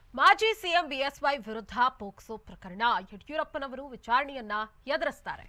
ಮಾಜಿ CM BSY ವಿರುದ್ಧ POCSO ಪ್ರಕರಣ ಯಡಿಯೂರಪ್ಪನವರು ವಿಚಾರಣೆಯನ್ನ ಎದುರಿಸ್ತಾರೆ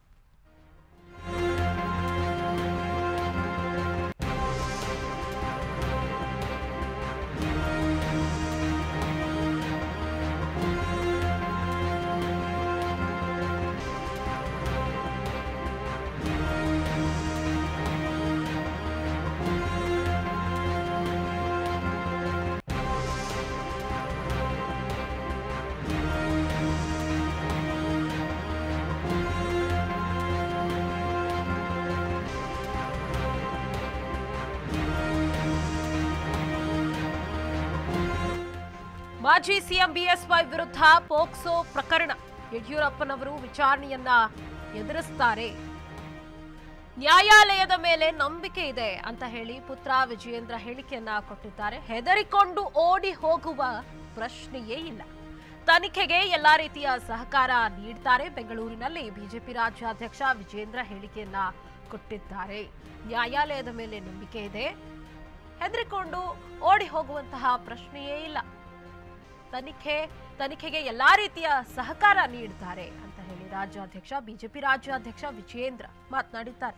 ಮಾಜಿ ಸಿಎಂ ಬಿಎಸ್ವೈ ವಿರುದ್ಧ ಪೋಕ್ಸೋ ಪ್ರಕರಣ ಯಡಿಯೂರಪ್ಪನವರು ವಿಚಾರಣೆಯನ್ನ ಎದುರಿಸ್ತಾರೆ ನ್ಯಾಯಾಲಯದ ಮೇಲೆ ನಂಬಿಕೆ ಇದೆ ಅಂತ ಹೇಳಿ ಪುತ್ರ ವಿಜಯೇಂದ್ರ ಹೇಳಿಕೆಯನ್ನ ಕೊಟ್ಟಿದ್ದಾರೆ ಹೆದರಿಕೊಂಡು ಓಡಿ ಹೋಗುವ ಪ್ರಶ್ನೆಯೇ ಇಲ್ಲ ತನಿಖೆಗೆ ಎಲ್ಲಾ ರೀತಿಯ ಸಹಕಾರ ನೀಡ್ತಾರೆ ಬೆಂಗಳೂರಿನಲ್ಲಿ ಬಿಜೆಪಿ ರಾಜ್ಯಾಧ್ಯಕ್ಷ ವಿಜೇಂದ್ರ ಹೇಳಿಕೆಯನ್ನ ಕೊಟ್ಟಿದ್ದಾರೆ ನ್ಯಾಯಾಲಯದ ಮೇಲೆ ನಂಬಿಕೆ ಇದೆ ಹೆದರಿಕೊಂಡು ಓಡಿ ಹೋಗುವಂತಹ ಪ್ರಶ್ನೆಯೇ ಇಲ್ಲ ತನಿಖೆ ತನಿಖೆಗೆ ಎಲ್ಲಾ ರೀತಿಯ ಸಹಕಾರ ನೀಡ್ತಾರೆ ಅಂತ ಹೇಳಿ ರಾಜ್ಯಾಧ್ಯಕ್ಷ ಬಿಜೆಪಿ ರಾಜ್ಯಾಧ್ಯಕ್ಷ ವಿಜಯೇಂದ್ರ ಮಾತನಾಡಿದ್ದಾರೆ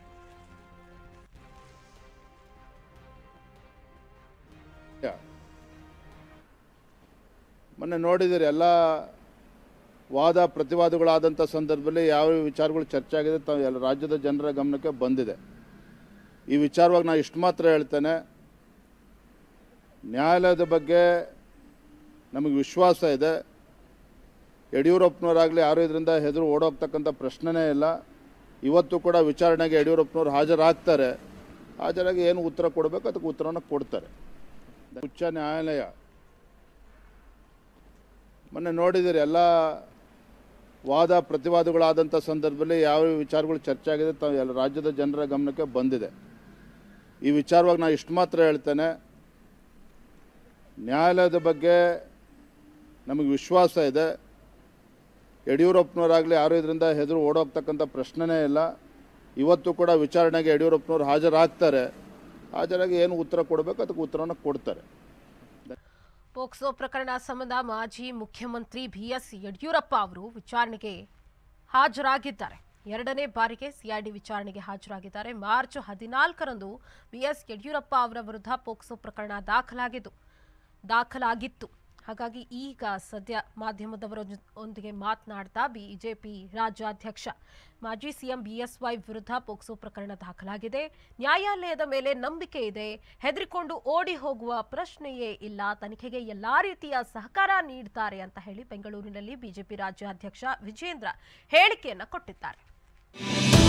ಮೊನ್ನೆ ನೋಡಿದಿರಿ ಎಲ್ಲ ವಾದ ಪ್ರತಿವಾದಗಳಾದಂಥ ಸಂದರ್ಭದಲ್ಲಿ ಯಾವ ವಿಚಾರಗಳು ಚರ್ಚೆ ಆಗಿದೆ ತಾವು ಎಲ್ಲ ರಾಜ್ಯದ ಜನರ ಗಮನಕ್ಕೆ ಬಂದಿದೆ ಈ ವಿಚಾರವಾಗಿ ನಾನು ಇಷ್ಟು ಮಾತ್ರ ಹೇಳ್ತೇನೆ ನ್ಯಾಯಾಲಯದ ಬಗ್ಗೆ ನಮಗೆ ವಿಶ್ವಾಸ ಇದೆ ಯಡಿಯೂರಪ್ಪನವರಾಗಲಿ ಯಾರು ಇದರಿಂದ ಹೆದರು ಓಡೋಗ್ತಕ್ಕಂಥ ಪ್ರಶ್ನೆನೇ ಇಲ್ಲ ಇವತ್ತು ಕೂಡ ವಿಚಾರಣೆಗೆ ಯಡಿಯೂರಪ್ಪನವ್ರು ಹಾಜರಾಗ್ತಾರೆ ಹಾಜರಾಗಿ ಏನು ಉತ್ತರ ಕೊಡಬೇಕು ಅದಕ್ಕೆ ಉತ್ತರವನ್ನು ಕೊಡ್ತಾರೆ ಉಚ್ಚ ನ್ಯಾಯಾಲಯ ಮೊನ್ನೆ ನೋಡಿದಿರಿ ಎಲ್ಲ ವಾದ ಪ್ರತಿವಾದಗಳಾದಂಥ ಸಂದರ್ಭದಲ್ಲಿ ಯಾವ ವಿಚಾರಗಳು ಚರ್ಚೆ ಆಗಿದೆ ತಾವು ಎಲ್ಲ ರಾಜ್ಯದ ಜನರ ಗಮನಕ್ಕೆ ಬಂದಿದೆ ಈ ವಿಚಾರವಾಗಿ ನಾನು ಇಷ್ಟು ಮಾತ್ರ ಹೇಳ್ತೇನೆ ನ್ಯಾಯಾಲಯದ ಬಗ್ಗೆ ನಮಗೆ ವಿಶ್ವಾಸ ಇದೆ ಯಡಿಯೂರಪ್ಪನವರಾಗಲಿ ಯಾರು ಇದರಿಂದ ಹೆದರು ಓಡೋಗ್ತಕ್ಕಂಥ ಪ್ರಶ್ನೆನೇ ಇಲ್ಲ ಇವತ್ತು ಕೂಡ ವಿಚಾರಣೆಗೆ ಯಡಿಯೂರಪ್ಪನವ್ರು ಹಾಜರಾಗ್ತಾರೆ ಹಾಜರಾಗಿ ಏನು ಉತ್ತರ ಕೊಡಬೇಕು ಅದಕ್ಕೆ ಉತ್ತರವನ್ನು ಕೊಡ್ತಾರೆ ಪೋಕ್ಸೋ ಪ್ರಕರಣ ಸಂಬಂಧ ಮಾಜಿ ಮುಖ್ಯಮಂತ್ರಿ ಬಿಎಸ್ ಯಡಿಯೂರಪ್ಪ ಅವರು ವಿಚಾರಣೆಗೆ ಹಾಜರಾಗಿದ್ದಾರೆ ಎರಡನೇ ಬಾರಿಗೆ ಸಿಐಡಿ ವಿಚಾರಣೆಗೆ ಹಾಜರಾಗಿದ್ದಾರೆ ಮಾರ್ಚ್ ಹದಿನಾಲ್ಕರಂದು ಬಿಎಸ್ ಯಡಿಯೂರಪ್ಪ ಅವರ ವಿರುದ್ಧ ಪೋಕ್ಸೋ ಪ್ರಕರಣ ದಾಖಲಾಗಿದ್ದು ದಾಖಲಾಗಿತ್ತು ಹಾಗಾಗಿ ಈಗ ಸದ್ಯ ಮಾಧ್ಯಮದವರ ಜೊ- ಒಂದಿಗೆ ಮಾತನಾಡ್ತಾ ಬಿಜೆಪಿ ರಾಜ್ಯಾಧ್ಯಕ್ಷ ಮಾಜಿ ಸಿಎಂ ಬಿಎಸ್ವೈ ವಿರುದ್ಧ ಪೋಕ್ಸೋ ಪ್ರಕರಣ ದಾಖಲಾಗಿದೆ ನ್ಯಾಯಾಲಯದ ಮೇಲೆ ನಂಬಿಕೆ ಇದೆ ಹೆದರಿಕೊಂಡು ಓಡಿ ಹೋಗುವ ಪ್ರಶ್ನೆಯೇ ಇಲ್ಲ ತನಿಖೆಗೆ ಎಲ್ಲಾ ರೀತಿಯ ಸಹಕಾರ ನೀಡ್ತಾರೆ ಅಂತ ಹೇಳಿ ಬೆಂಗಳೂರಿನಲ್ಲಿ ಬಿಜೆಪಿ ರಾಜ್ಯಾಧ್ಯಕ್ಷ ವಿಜೇಂದ್ರ ಹೇಳಿಕೆಯನ್ನ ಕೊಟ್ಟಿದ್ದಾರೆ